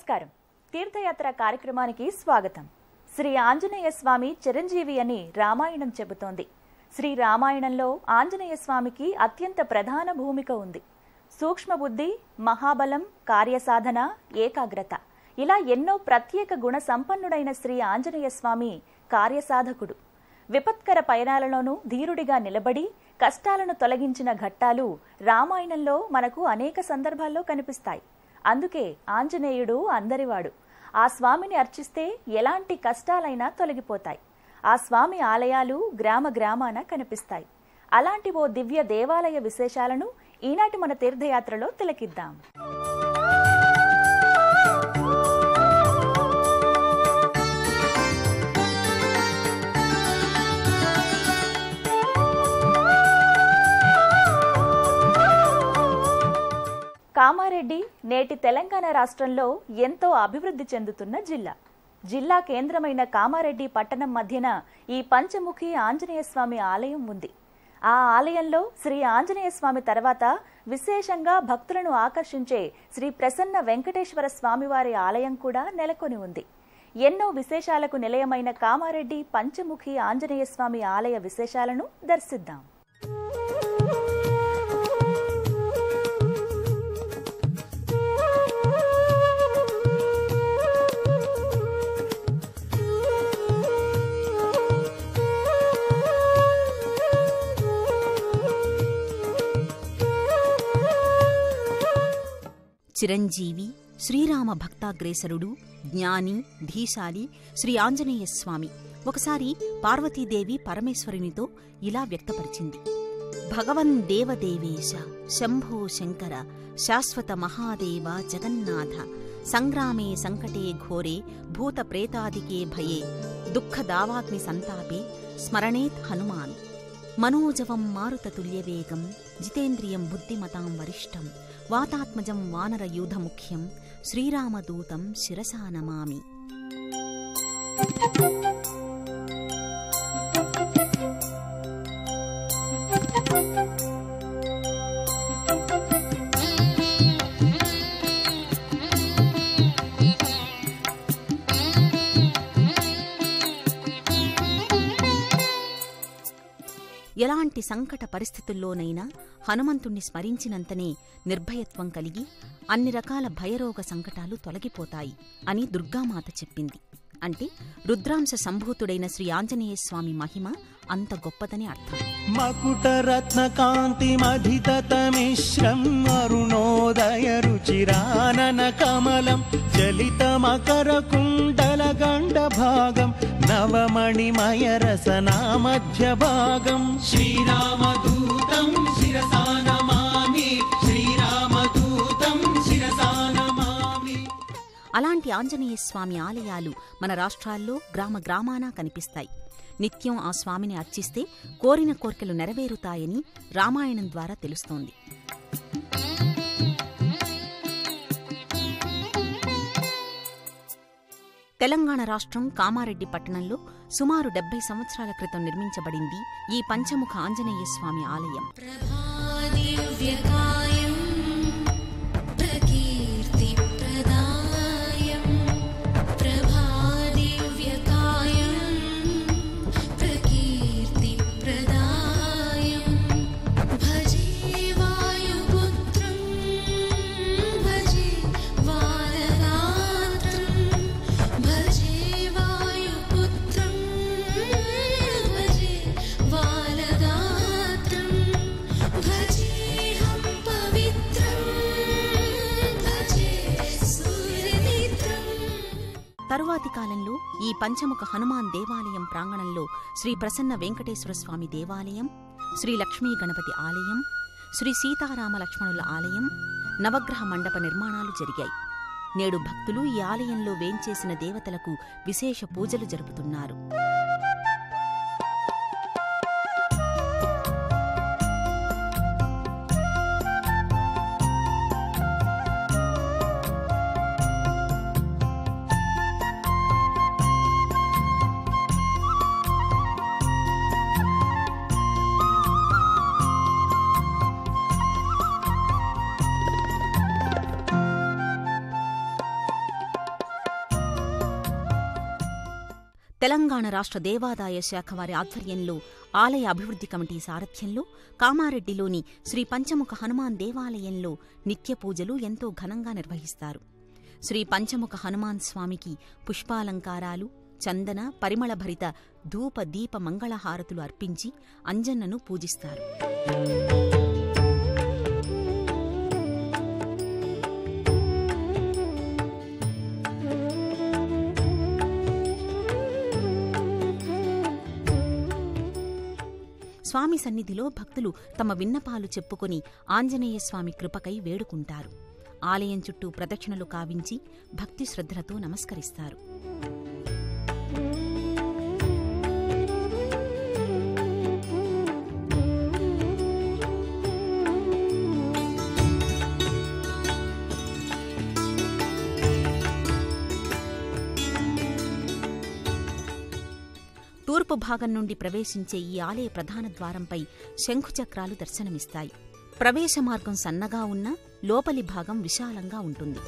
నమస్కారం తీర్థయాత్ర కార్యక్రమానికి స్వాగతం శ్రీ ఆంజనేయ స్వామి చిరంజీవి అని రామాయణం చెబుతోంది శ్రీ రామాయణంలో ఆంజనేయ స్వామికి అత్యంత ప్రధాన భూమిక ఉంది సూక్ష్మ బుద్ధి మహాబలం కార్యసాధన ఏకాగ్రత ఇలా ఎన్నో ప్రత్యేక గుణ సంపన్నుడైన శ్రీ ఆంజనేయ స్వామి కార్యసాధకుడు విపత్కర పయనాలలోనూ ధీరుడిగా నిలబడి కష్టాలను తొలగించిన ఘట్టాలు రామాయణంలో మనకు అనేక సందర్భాల్లో కనిపిస్తాయి అందుకే ఆంజనేయుడు అందరివాడు ఆ స్వామిని అర్చిస్తే ఎలాంటి కష్టాలైనా తొలగిపోతాయి ఆ స్వామి ఆలయాలు గ్రామ గ్రామాన కనిపిస్తాయి అలాంటి ఓ దివ్య దేవాలయ విశేషాలను ఈనాటి మన తీర్థయాత్రలో తిలకిద్దాం కామారెడ్డి నేటి తెలంగాణ రాష్ట్రంలో ఎంతో అభివృద్ధి చెందుతున్న జిల్లా జిల్లా కేంద్రమైన కామారెడ్డి పట్టణం మధ్యన ఈ పంచముఖి ఆంజనేయ స్వామి ఆలయం ఉంది ఆ ఆలయంలో శ్రీ ఆంజనేయ స్వామి తర్వాత విశేషంగా భక్తులను ఆకర్షించే శ్రీ ప్రసన్న వెంకటేశ్వర స్వామివారి ఆలయం కూడా నెలకొని ఉంది ఎన్నో విశేషాలకు నిలయమైన కామారెడ్డి పంచముఖి ఆంజనేయ స్వామి ఆలయ విశేషాలను దర్శిద్దాం చిరంజీవి శ్రీరామ భక్తాగ్రేసరుడు జ్ఞాని ధీశాలి శ్రీ ఆంజనేయ స్వామి ఒకసారి పార్వతీదేవి పరమేశ్వరునితో ఇలా వ్యక్తపరిచింది భగవన్ దేవదేవేశ శంభో శంకర శాశ్వత మహాదేవ జగన్నాథ సంగ్రామే సంకటే ఘోరే భూత ప్రేతాదికే భయే దుఃఖదావాగ్ని సంతాపే స్మరణేత్ హనుమాన్ మనోజవం మారుతతుల్యవేగం జితేంద్రియం బుద్ధిమతాం వరిష్టం వాతాత్మజం వానరయూధముఖ్యం శ్రీరామదూతం శిరసా నమామి ఎలాంటి సంకట పరిస్థితుల్లోనైనా హనుమంతుణ్ణి స్మరించినంతనే నిర్భయత్వం కలిగి అన్ని రకాల భయరోగ సంకటాలు తొలగిపోతాయి అని దుర్గామాత చెప్పింది అంటే రుద్రాంశ సంభూతుడైన శ్రీ ఆంజనేయ స్వామి మహిమ అంత గొప్పదని అర్థం మకుటరత్నకాంతిమధితమిశ్రం అరుణోదయ రుచిరానన కమలం చలితమకర కుండల గండ భాగం నవమణిమయ రసనామధ్య భాగం శ్రీరామదూతం శిరసా నమామి శ్రీరామదూతం శిరసా నమామి అలాంటి ఆంజనేయ స్వామి ఆలయాలు మన రాష్ట్రాల్లో గ్రామ గ్రామాన కనిపిస్తాయి నిత్యం ఆ స్వామిని అర్చిస్తే కోరిన కోర్కెలు నెరవేరుతాయని రామాయణం ద్వారా తెలుస్తోంది తెలంగాణ రాష్ట్రం కామారెడ్డి పట్టణంలో సుమారు డెబ్బై సంవత్సరాల క్రితం నిర్మించబడింది ఈ పంచముఖ ఆంజనేయ స్వామి ఆలయం प्रभादिव्यकायम् प्रकीर्तिप्रदायम् प्रभादिव्यकायम् प्रकीर्तिप्रदायम् भजे वायुपुत्रम् भजे वानरात्रम् भजे वायुपुत्रम् भजे वानरात्रम् भजेऽहं पवित्रम् भजे सूर्यनेत्रम् తరువాతి కాలంలో ఈ పంచముఖ హనుమాన్ దేవాలయం ప్రాంగణంలో శ్రీ ప్రసన్న వెంకటేశ్వర స్వామి దేవాలయం శ్రీ లక్ష్మీ గణపతి ఆలయం శ్రీ సీతారామ లక్ష్మణుల ఆలయం నవగ్రహ మండప నిర్మాణాలు జరిగాయి నేడు భక్తులు ఈ ఆలయంలో వేంచేసిన దేవతలకు విశేష పూజలు జరుపుతున్నారు తెలంగాణ రాష్ట్ర దేవాదాయ శాఖ వారి ఆధ్వర్యంలో ఆలయ అభివృద్ధి కమిటీ సారథ్యంలో కామారెడ్డిలోని శ్రీ పంచముఖ హనుమాన్ దేవాలయంలో నిత్య పూజలు ఎంతో ఘనంగా నిర్వహిస్తారు శ్రీ పంచముఖ హనుమాన్ స్వామికి పుష్పాలంకారాలు చందన పరిమళభరిత ధూప దీప మంగళహారతులు అర్పించి అంజన్నను పూజిస్తారు స్వామి సన్నిధిలో భక్తులు తమ విన్నపాలు చెప్పుకొని ఆంజనేయ స్వామి కృపకై వేడుకుంటారు ఆలయం చుట్టూ ప్రదక్షిణలు కావించి భక్తి శ్రద్ధలతో నమస్కరిస్తారు తూర్పు భాగం నుండి ప్రవేశించే ఈ ఆలయ ప్రధాన ద్వారంపై శంఖుచక్రాలు దర్శనమిస్తాయి ప్రవేశ మార్గం సన్నగా ఉన్న లోపలి భాగం విశాలంగా ఉంటుంది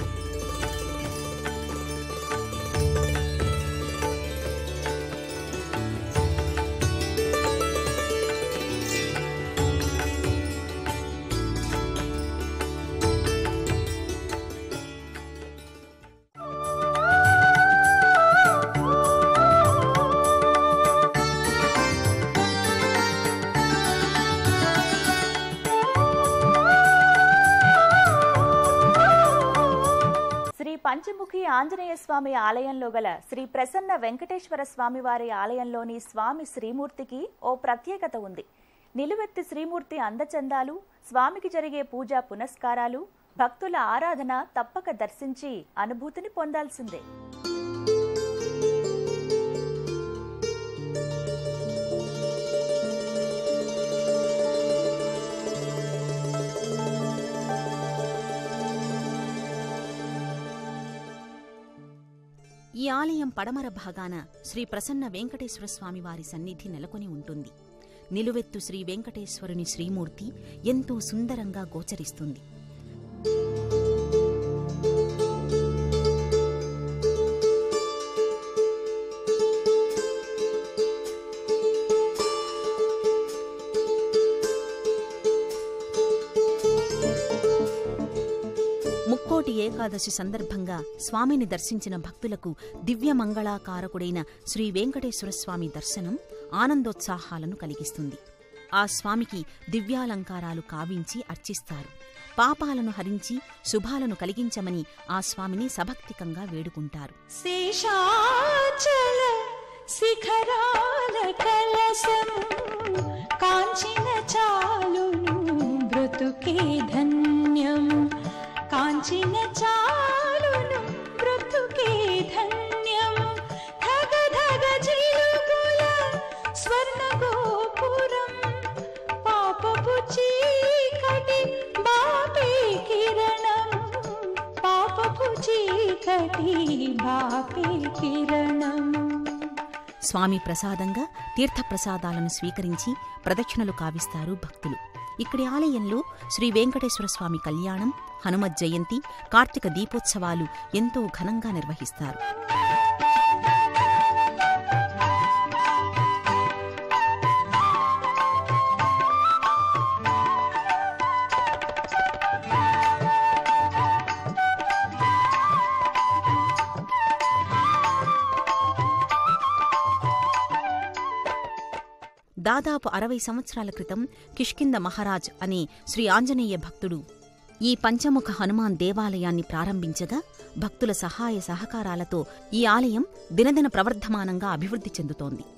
శ్రీ పంచముఖి ఆంజనేయ స్వామి ఆలయంలో గల శ్రీ ప్రసన్న వెంకటేశ్వర స్వామి వారి ఆలయంలోని స్వామి శ్రీమూర్తికి ఓ ప్రత్యేకత ఉంది నిలువెత్తి శ్రీమూర్తి అందచందాలు స్వామికి జరిగే పూజా పునస్కారాలు భక్తుల ఆరాధన తప్పక దర్శించి అనుభూతిని పొందాల్సిందే ఈ ఆలయం పడమర భాగాన శ్రీ ప్రసన్న వెంకటేశ్వర స్వామి వారి సన్నిధి నెలకొని ఉంటుంది నిలువెత్తు శ్రీ వెంకటేశ్వరుని శ్రీమూర్తి ఎంతో సుందరంగా గోచరిస్తుంది ముక్కోటి ఏకాదశి సందర్భంగా స్వామిని దర్శించిన భక్తులకు దివ్య మంగళాకారకుడైన శ్రీ వెంకటేశ్వర స్వామి దర్శనం ఆనందోత్సాహాలను కలిగిస్తుంది ఆ స్వామికి దివ్యాలంకారాలు కావించి అర్చిస్తారు పాపాలను హరించి శుభాలను కలిగించమని ఆ స్వామిని సభక్తికంగా వేడుకుంటారు శేషాచల శిఖరాల కలశము కాంచిన చాలును బ్రతుకే ధన్యము కాంచిన చాలును బ్రతుకే ధన్యము ధగ ధగ జిలుగుల స్వర్ణ గోపురం పాపపు చీకటి బాపే కిరణము పాపపు చీకటి బాపే కిరణము స్వామి ప్రసాదంగా తీర్థప్రసాదాలను స్వీకరించి ప్రదక్షిణలు కావిస్తారు భక్తులు ఇక్కడి ఆలయంలో శ్రీ వెంకటేశ్వర స్వామి కళ్యాణం హనుమత్ జయంతి కార్తీక దీపోత్సవాలు ఎంతో ఘనంగా నిర్వహిస్తారు దాదాపు అరవై సంవత్సరాల క్రితం కిష్కింద మహారాజ్ అనే శ్రీ ఆంజనేయ భక్తుడు ఈ పంచముఖ హనుమాన్ దేవాలయాన్ని ప్రారంభించగా భక్తుల సహాయ సహకారాలతో ఈ ఆలయం దినదిన ప్రవర్ధమానంగా అభివృద్ధి చెందుతోంది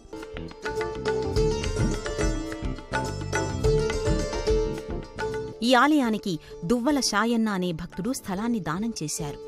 ఈ ఆలయానికి దువ్వల షాయన్న అనే భక్తుడు స్థలాన్ని దానం చేశారు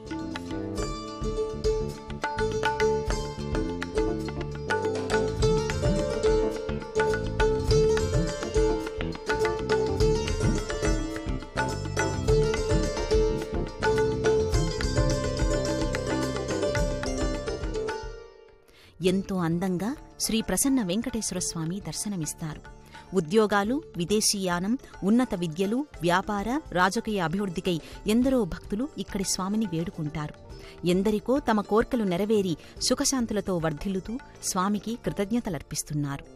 ఎంతో అందంగా శ్రీ ప్రసన్న వెంకటేశ్వర స్వామి దర్శనమిస్తారు ఉద్యోగాలు విదేశీయానం ఉన్నత విద్యలు వ్యాపార రాజకీయ అభివృద్ధికై ఎందరో భక్తులు ఇక్కడి స్వామిని వేడుకుంటారు ఎందరికో తమ కోర్కెలు నెరవేరి సుఖశాంతులతో వర్ధిల్లుతూ స్వామికి కృతజ్ఞతలర్పిస్తున్నారు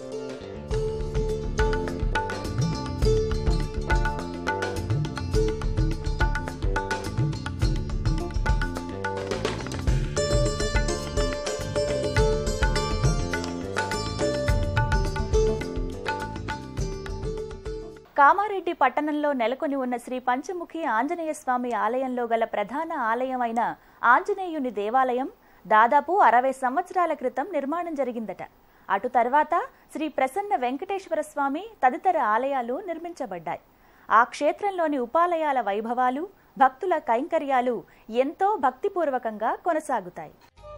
కామారెడ్డి పట్టణంలో నెలకొని ఉన్న శ్రీ పంచముఖి ఆంజనేయ స్వామి ఆలయంలో గల ప్రధాన ఆలయమైన ఆంజనేయుని దేవాలయం దాదాపు అరవై సంవత్సరాల క్రితం నిర్మాణం జరిగిందట అటు తర్వాత శ్రీ ప్రసన్న వెంకటేశ్వర స్వామి తదితర ఆలయాలు నిర్మించబడ్డాయి ఆ క్షేత్రంలోని ఉపాలయాల వైభవాలు భక్తుల కైంకర్యాలు ఎంతో భక్తిపూర్వకంగా కొనసాగుతాయి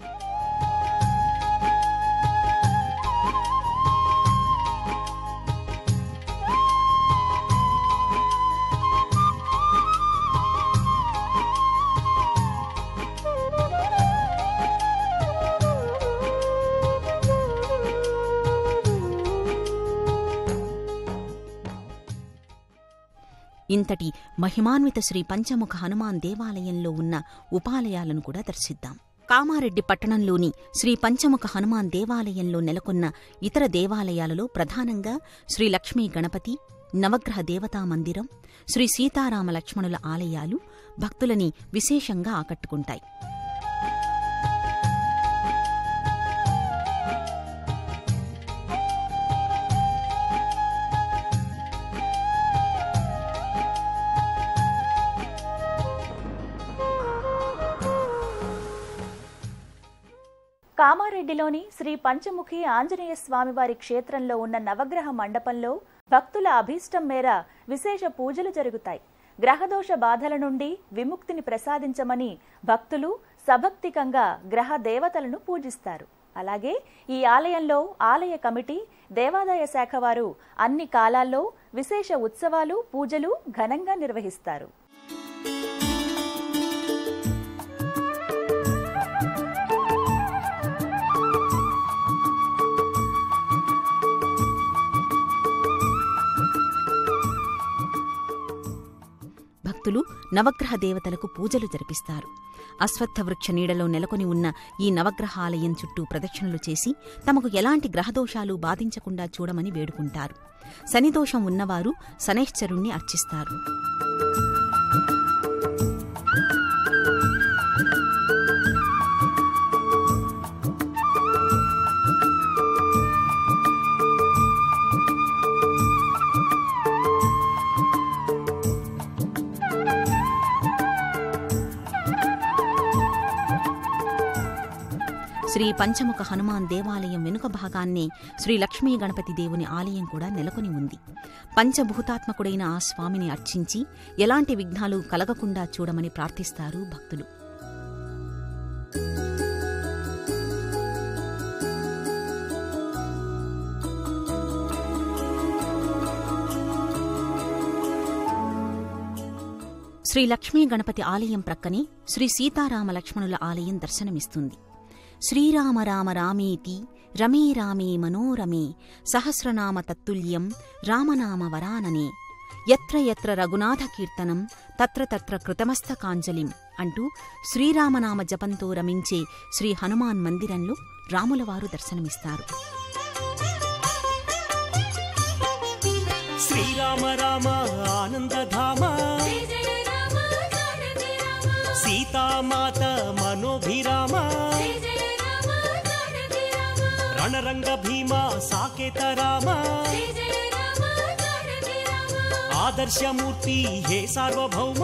ఇంతటి మహిమాన్విత శ్రీ పంచముఖ హనుమాన్ దేవాలయంలో ఉన్న ఉపాలయాలను కూడా దర్శిద్దాం కామారెడ్డి పట్టణంలోని శ్రీ పంచముఖ హనుమాన్ దేవాలయంలో నెలకొన్న ఇతర దేవాలయాలలో ప్రధానంగా శ్రీ లక్ష్మీ గణపతి నవగ్రహ దేవతా మందిరం శ్రీ సీతారామ లక్ష్మణుల ఆలయాలు భక్తులని విశేషంగా ఆకట్టుకుంటాయి కామారెడ్డిలోని శ్రీ పంచముఖి ఆంజనేయ స్వామివారి క్షేత్రంలో ఉన్న నవగ్రహ మండపంలో భక్తుల అభీష్టం మేర విశేష పూజలు జరుగుతాయి గ్రహదోష బాధల నుండి విముక్తిని ప్రసాదించమని భక్తులు సభక్తికంగా గ్రహ దేవతలను పూజిస్తారు అలాగే ఈ ఆలయంలో ఆలయ కమిటీ దేవాదాయ శాఖ వారు అన్ని కాలాల్లో విశేష ఉత్సవాలు పూజలు ఘనంగా నిర్వహిస్తారు భక్తులు నవగ్రహ దేవతలకు పూజలు జరిపిస్తారు అశ్వత్థ వృక్ష నీడలో నెలకొని ఉన్న ఈ నవగ్రహాలయం చుట్టూ ప్రదక్షిణలు చేసి తమకు ఎలాంటి గ్రహదోషాలు బాధించకుండా చూడమని వేడుకుంటారు శనిదోషం ఉన్నవారు శనైశ్చరుణ్ణి అర్చిస్తారు శ్రీ పంచముఖ హనుమాన్ దేవాలయం వెనుక భాగాన్నే శ్రీ లక్ష్మీ గణపతి దేవుని ఆలయం కూడా నెలకొని ఉంది పంచభూతాత్మకుడైన ఆ స్వామిని అర్చించి ఎలాంటి విఘ్నాలు కలగకుండా చూడమని ప్రార్థిస్తారు భక్తులు శ్రీ లక్ష్మీ గణపతి ఆలయం ప్రక్కనే శ్రీ సీతారామ లక్ష్మణుల ఆలయం దర్శనమిస్తుంది శ్రీరామ రామ రామేతి రమే రామే మనోరమే సహస్రనామ తత్తుల్యం రామనామ వరాననే ఎత్ర ఎత్ర రఘునాథ కీర్తనం తత్ర తత్ర కృతమస్తకాంజలిం అంటూ శ్రీరామనామ జపంతో రమించే శ్రీ హనుమాన్ మందిరంలో రాములవారు దర్శనమిస్తారు శ్రీరామ రామ ఆనందధామ సీతామాత మనోభిరామ రణరంగ భీమ సాకేత రామ ఆదర్శమూర్తి హే సార్వభౌమ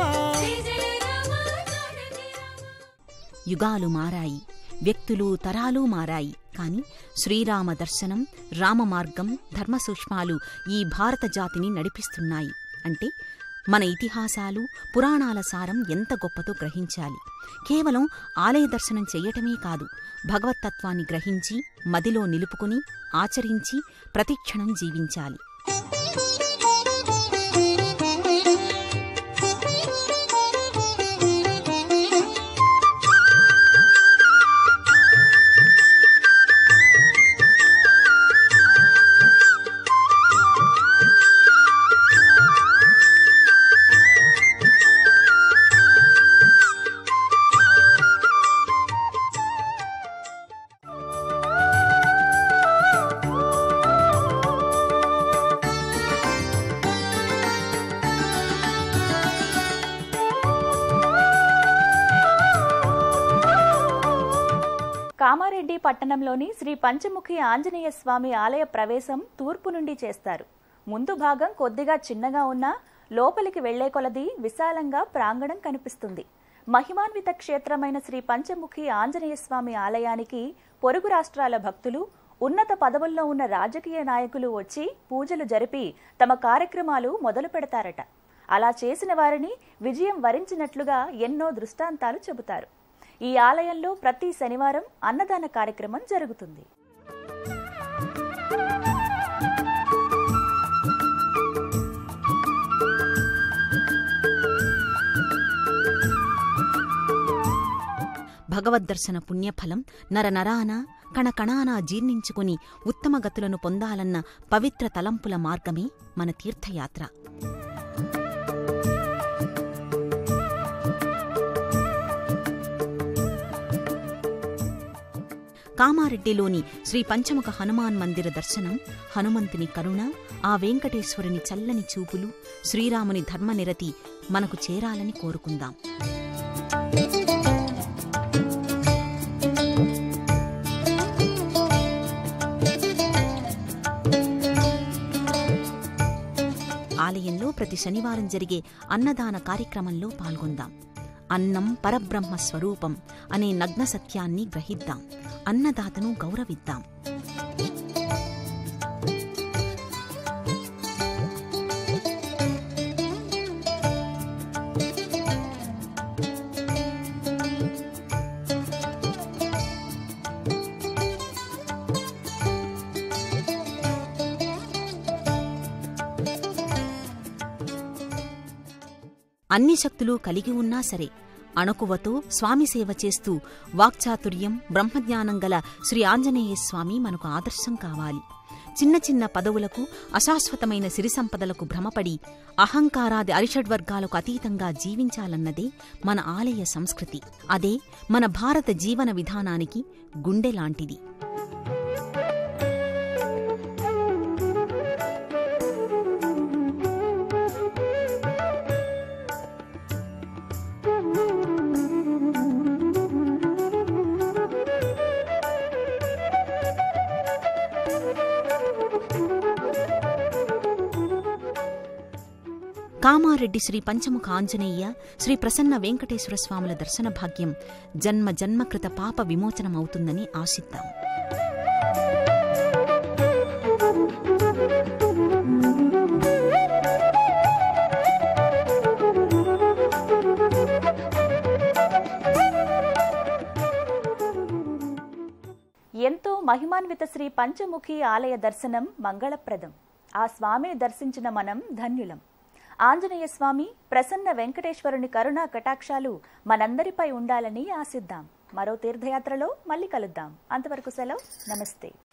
యుగాలు మారాయి వ్యక్తులు తరాలు మారాయి కాని శ్రీరామ దర్శనం రామ మార్గం ధర్మ సూక్ష్మాలు ఈ భారత జాతిని నడిపిస్తున్నాయి అంటే మన ఇతిహాసాలు పురాణాల సారం ఎంత గొప్పతో గ్రహించాలి కేవలం ఆలయ దర్శనం చెయ్యటమే కాదు భగవత్తత్వాన్ని గ్రహించి మదిలో నిలుపుకుని ఆచరించి ప్రతిక్షణం జీవించాలి కామారెడ్డి పట్టణంలోని శ్రీ పంచముఖి ఆంజనేయ స్వామి ఆలయ ప్రవేశం తూర్పు నుండి చేస్తారు ముందు భాగం కొద్దిగా చిన్నగా ఉన్నా లోపలికి వెళ్లే కొలది విశాలంగా ప్రాంగణం కనిపిస్తుంది మహిమాన్విత క్షేత్రమైన శ్రీ పంచముఖి ఆంజనేయ స్వామి ఆలయానికి పొరుగు రాష్ట్రాల భక్తులు ఉన్నత పదవుల్లో ఉన్న రాజకీయ నాయకులు వచ్చి పూజలు జరిపి తమ కార్యక్రమాలు మొదలు పెడతారట అలా చేసిన వారిని విజయం వరించినట్లుగా ఎన్నో దృష్టాంతాలు చెబుతారు ఈ ఆలయంలో ప్రతి శనివారం అన్నదాన కార్యక్రమం జరుగుతుంది భగవద్దర్శన పుణ్యఫలం నరనరాన కణకణాన జీర్ణించుకుని ఉత్తమ గతులను పొందాలన్న పవిత్ర తలంపుల మార్గమే మన తీర్థయాత్ర కామారెడ్డిలోని శ్రీ పంచముఖ హనుమాన్ మందిర దర్శనం హనుమంతుని కరుణ ఆ వెంకటేశ్వరుని చల్లని చూపులు శ్రీరాముని ధర్మనిరతి మనకు చేరాలని కోరుకుందాం ఆలయంలో ప్రతి శనివారం జరిగే అన్నదాన కార్యక్రమంలో పాల్గొందాం అన్నం పరబ్రహ్మ స్వరూపం అనే నగ్న సత్యాన్ని గ్రహిద్దాం అన్నదాతను గౌరవిద్దాం అన్ని శక్తులు కలిగి ఉన్నా సరే అణకువతో స్వామి సేవ చేస్తూ వాక్చాతుర్యం బ్రహ్మజ్ఞానం గల శ్రీ ఆంజనేయ స్వామి మనకు ఆదర్శం కావాలి చిన్న చిన్న పదవులకు అశాశ్వతమైన సిరి సంపదలకు భ్రమపడి అహంకారాది అరిషడ్వర్గాలకు అతీతంగా జీవించాలన్నదే మన ఆలయ సంస్కృతి అదే మన భారత జీవన విధానానికి గుండె లాంటిది కామారెడ్డి శ్రీ పంచముఖ ఆంజనేయ శ్రీ ప్రసన్న వెంకటేశ్వర స్వాముల దర్శన భాగ్యం జన్మ జన్మకృత పాప విమోచనమవుతుందని ఆశిద్దాం ఎంతో మహిమాన్విత శ్రీ పంచముఖి ఆలయ దర్శనం మంగళప్రదం ఆ స్వామిని దర్శించిన మనం ధన్యులం ఆంజనేయ స్వామి ప్రసన్న వెంకటేశ్వరుని కరుణా కటాక్షాలు మనందరిపై ఉండాలని ఆశిద్దాం మరో తీర్థయాత్రలో మళ్ళీ కలుద్దాం అంతవరకు సెలవు నమస్తే